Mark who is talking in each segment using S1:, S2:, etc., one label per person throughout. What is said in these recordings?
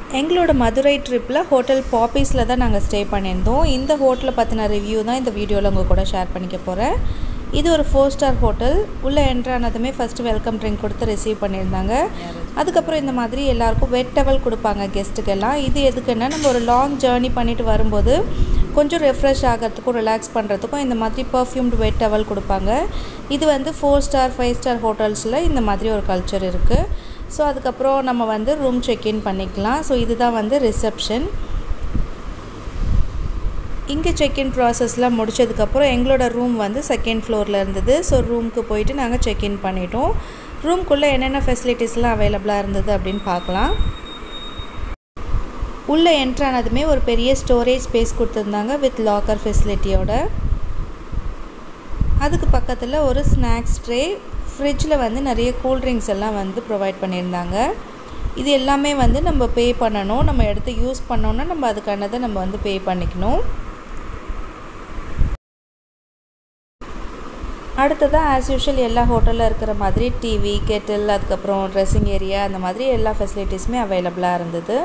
S1: எங்களோட மதுரை ட்ரிப்பில் ஹோட்டல் பாப்பீஸில் தான் நாங்கள் ஸ்டே பண்ணியிருந்தோம் இந்த ஹோட்டலை பற்றின ரிவ்யூ தான் இந்த வீடியோவில் உங்கள் கூட ஷேர் பண்ணிக்க போகிறேன் இது ஒரு ஃபோர் ஸ்டார் ஹோட்டல் உள்ளே என்ட்ரானதுமே ஃபஸ்ட்டு வெல்கம் ட்ரிங்க் கொடுத்து ரிசீவ் பண்ணியிருந்தாங்க அதுக்கப்புறம் இந்த மாதிரி எல்லாருக்கும் வெட் டவல் கொடுப்பாங்க கெஸ்ட்டுக்கெல்லாம் இது எதுக்குன்னா நம்ம ஒரு லாங் ஜேர்னி பண்ணிட்டு வரும்போது கொஞ்சம் ரெஃப்ரெஷ் ஆகிறதுக்கும் ரிலாக்ஸ் பண்ணுறதுக்கும் இந்த மாதிரி பர்ஃப்யூம்டு வெட் டவல் கொடுப்பாங்க இது வந்து ஃபோர் ஸ்டார் ஃபைவ் ஸ்டார் ஹோட்டல்ஸில் இந்த மாதிரி ஒரு கல்ச்சர் இருக்குது ஸோ அதுக்கப்புறம் நம்ம வந்து ரூம் செக்இன் பண்ணிக்கலாம் ஸோ இதுதான் வந்து ரிசப்ஷன் இங்கே செக்இன் ப்ராசஸ்லாம் முடிச்சதுக்கப்புறம் எங்களோட ரூம் வந்து செகண்ட் ஃப்ளோரில் இருந்தது ஸோ ரூமுக்கு போயிட்டு நாங்கள் செக்இன் பண்ணிட்டோம் ரூம்குள்ளே என்னென்ன ஃபெசிலிட்டிஸ்லாம் அவைலபிளாக இருந்தது அப்படின்னு பார்க்கலாம் உள்ளே என்ட்ரானதுமே ஒரு பெரிய ஸ்டோரேஜ் ஸ்பேஸ் கொடுத்துருந்தாங்க வித் லாக்கர் ஃபெசிலிட்டியோட அதுக்கு பக்கத்தில் ஒரு ஸ்நாக்ஸ் ட்ரே ஃப்ரிட்ஜில் வந்து நிறைய கூல்ட்ரிங்க்ஸ் எல்லாம் வந்து ப்ரொவைட் பண்ணியிருந்தாங்க இது எல்லாமே வந்து நம்ம பே பண்ணணும் நம்ம எடுத்து யூஸ் பண்ணோன்னா நம்ம அதுக்கானதை நம்ம வந்து பே பண்ணிக்கணும் அடுத்ததாக ஆஸ் யூஷுவல் எல்லா ஹோட்டலில் இருக்கிற மாதிரி டிவி கெட்டில் அதுக்கப்புறம் ட்ரெஸ்ஸிங் ஏரியா அந்த மாதிரி எல்லா ஃபெசிலிட்டிஸுமே அவைலபிளாக இருந்தது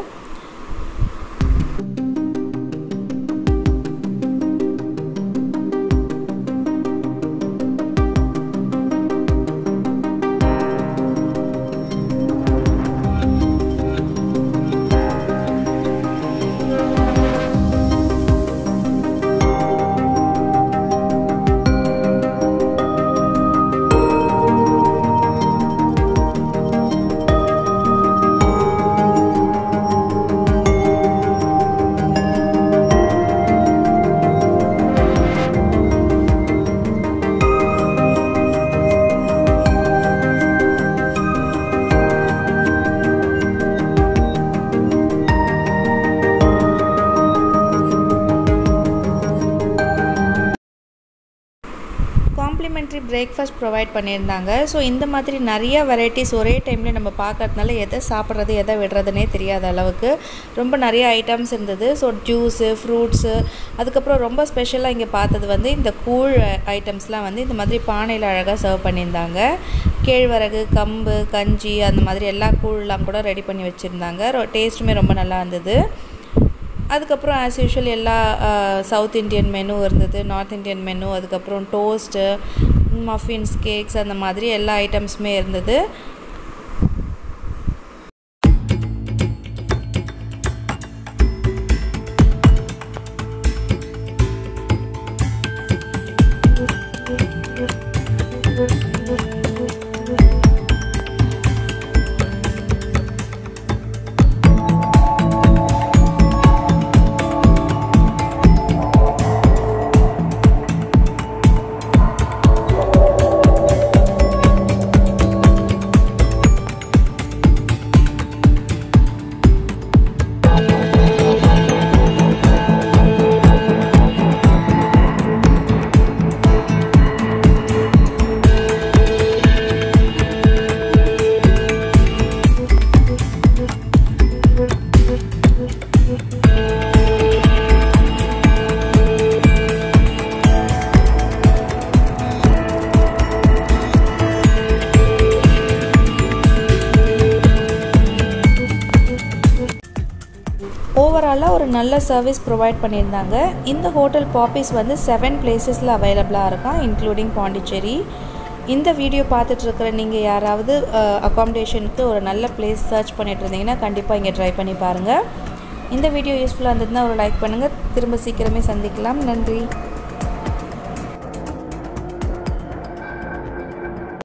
S1: காம்ப்ளிமெண்ட்ரி பிரேக்ஃபாஸ்ட் ப்ரொவைட் பண்ணியிருந்தாங்க ஸோ இந்த மாதிரி நிறைய வெரைட்டிஸ் ஒரே டைமில் நம்ம பார்க்கறதுனால எதை சாப்பிட்றது எதை விடுறதுனே தெரியாத அளவுக்கு ரொம்ப நிறைய ஐட்டம்ஸ் இருந்தது ஸோ ஜூஸு ஃப்ரூட்ஸு அதுக்கப்புறம் ரொம்ப ஸ்பெஷலாக இங்கே பார்த்தது வந்து இந்த கூழ் ஐட்டம்ஸ்லாம் வந்து இந்த மாதிரி பானையில் அழகாக சர்வ் பண்ணியிருந்தாங்க கேழ்வரகு கம்பு கஞ்சி அந்த மாதிரி எல்லா கூழ்லாம் கூட ரெடி பண்ணி வச்சுருந்தாங்க டேஸ்ட்டுமே ரொம்ப நல்லா இருந்தது அதுக்கப்புறம் ஆஸ் யூஷுவல் எல்லா சவுத் இண்டியன் மெனு இருந்தது நார்த் இண்டியன் மெனு அதுக்கப்புறம் டோஸ்ட்டு மஃபின்ஸ் கேக்ஸ் அந்த மாதிரி எல்லா ஐட்டம்ஸுமே இருந்தது ஓவராலாக ஒரு நல்ல சர்வீஸ் ப்ரொவைட் பண்ணியிருந்தாங்க இந்த ஹோட்டல் பாப்பீஸ் வந்து செவன் பிளேசஸில் அவைலபிளாக இருக்கான் இன்க்ளூடிங் பாண்டிச்சேரி இந்த வீடியோ பார்த்துட்டு இருக்கிற நீங்கள் யாராவது அக்காமடேஷனுக்கு ஒரு நல்ல பிளேஸ் சர்ச் பண்ணிட்டு இருந்தீங்கன்னா கண்டிப்பாக இங்கே ட்ரை பண்ணி பாருங்கள் இந்த வீடியோ யூஸ்ஃபுல்லாக இருந்ததுன்னா ஒரு லைக் பண்ணுங்கள் திரும்ப சீக்கிரமே சந்திக்கலாம் நன்றி